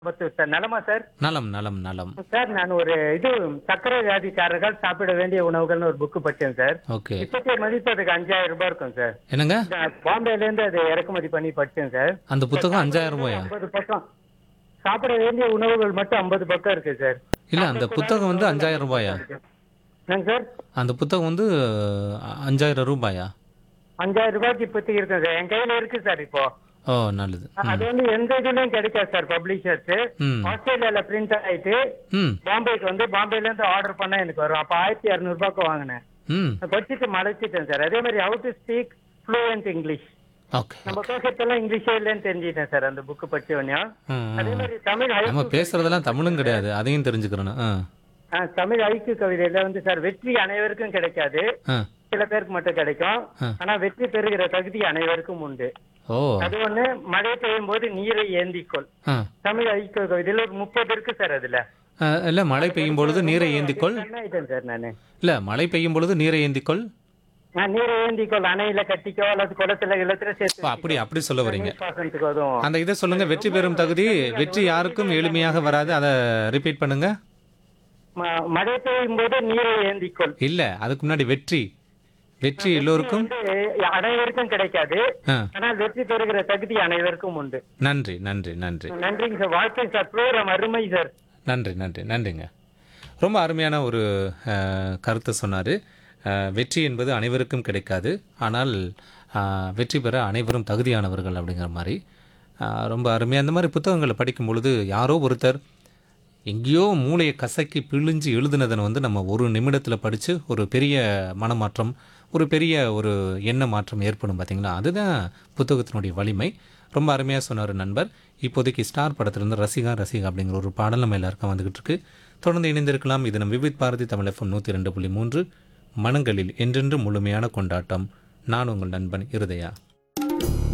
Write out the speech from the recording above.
பத்து சார் நலமா சார் நலம் நலம் நலம் சார் நான் ஒரு இது சக்கரை வியாதிக்காரர்கள் சாப்பிட வேண்டிய உணவுகள்னு ஒரு புக் படிச்சேன் சார் ஓகே இப்போதைய மதிப்பு அதுக்கு அஞ்சாயிரம் ரூபாய் இருக்கும் சார் என்னங்க நான் பாம்பேல இருந்து அதை இறக்குமதி பண்ணி படிச்சேன் சார் அந்த புத்தகம் அஞ்சாயிரம் ரூபாயா ஐம்பது பக்கம் சாப்பிட வேண்டிய உணவுகள் மட்டும் ஐம்பது பக்கம் இருக்கு சார் இல்ல அந்த புத்தகம் வந்து அஞ்சாயிரம் ரூபாயா என்னங்க சார் அந்த புத்தகம் வந்து அ- அஞ்சாயிரம் ரூபாயா அஞ்சாயிரம் ரூபாய்க்கு இப்போதைக்கு இருக்கு சார் என் கையில இருக்கு சார் இப்போ ஓ நல்லது அது வந்து எந்த இதுலயும் கிடைக்காது சார் பப்ளிஷர்ஸ் ம் ஆஸ்திரேலியால பிரிண்ட் ஆயிட்டு ம் பாம்பேக்கு வந்து பாம்பேல இருந்து ஆர்டர் பண்ணா எனக்கு வரும் அப்ப ஆயிரத்தி இரநூறு ரூபாய்க்கு வாங்கினேன் ம் நான் படிச்சுட்டு மலைச்சிட்டேன் சார் அதே மாதிரி how to speak fluent English okay நம்ம பேசுறதெல்லாம் இங்கிலீஷே இல்லைன்னு தெரிஞ்சுட்டேன் சார் அந்த புக் படிச்ச உடனே ம் அதே மாதிரி தமிழ் நம்ம ஐக்கு பேசுறதெல்லாம் தமிழும் கிடையாது அதையும் தெரிஞ்சுக்கிறேன் ஆ ஆ, தமிழ் ஐக்கு கவிதையில வந்து சார் வெற்றி அனைவருக்கும் கிடைக்காது ஆ சில பேருக்கு மட்டும் கிடைக்கும் ஆ. ஆனா வெற்றி பெறுகிற தகுதி அனைவருக்கும் உண்டு ஓ அது ஒண்ணு மழை பெய்யும் போது நீரை ஏந்திக்கொள் ஆ தமிழ் ஐக்கிய கவிதையில ஒரு முப்பது இருக்கு சார் அதுல ஆ, இல்ல மழை பெய்யும் பொழுது நீரை ஏந்திக்கொள் ஆயிட்டேன் சார் நானு இல்ல மழை பெய்யும் பொழுது நீரை ஏந்திக்கொள் நான் நீரை ஏந்திக்கொள் அணையில கட்டிக்கோ அல்லது குளத்துல இல்லத்துல ஓ, சேர்த்து அப்படி அப்படி சொல்ல வரீங்க பாசனத்துக்கு உதவும் அந்த இதை சொல்லுங்க வெற்றி பெறும் தகுதி வெற்றி யாருக்கும் எளிமையாக வராது அதை ரிப்பீட் பண்ணுங்க ம- மழை பெய்யும் போது நீரை ஏந்திக்கொள் இல்ல அதுக்கு முன்னாடி வெற்றி வெற்றி எல்லோருக்கும் வந்து அனைவருக்கும் கிடைக்காது ஆ, ஆனால் வெற்றி பெறுகிற தகுதி அனைவருக்கும் உண்டு நன்றி நன்றி நன்றி நன்றிங்க சார் வாழ்க்கை சார் ப்ரோக்ராம் அருமை சார் நன்றி நன்றி நன்றிங்க ரொம்ப அருமையான ஒரு அஹ், கருத்தை சொன்னார் வெற்றி என்பது அனைவருக்கும் கிடைக்காது ஆனால் அஹ், வெற்றி பெற அனைவரும் தகுதியானவர்கள் அப்படிங்கிற மாதிரி அஹ், ரொம்ப அருமையாக அந்த மாதிரி புத்தகங்களை படிக்கும் பொழுது யாரோ ஒருத்தர் எங்கேயோ மூளையை கசக்கி பிழிஞ்சு எழுதுனதை வந்து நம்ம ஒரு நிமிடத்தில் படித்து ஒரு பெரிய மனமாற்றம் ஒரு பெரிய ஒரு எண்ண மாற்றம் ஏற்படும் பார்த்தீங்களா அதுதான் புத்தகத்தினுடைய வலிமை ரொம்ப அருமையாக சொன்னார் நண்பர் இப்போதைக்கு ஸ்டார் படத்திலிருந்து ரசிகா ரசிகா அப்படிங்கிற ஒரு பாடல் நம்ம எல்லாருக்கும் வந்துகிட்டு இருக்கு தொடர்ந்து இணைந்திருக்கலாம் இது நம்ம விவித் பாரதி தமிழ் எஃப்எம் நூற்றி ரெண்டு புள்ளி மூன்று மனங்களில் என்றென்று முழுமையான கொண்டாட்டம் நான் உங்கள் நண்பன் இருதயா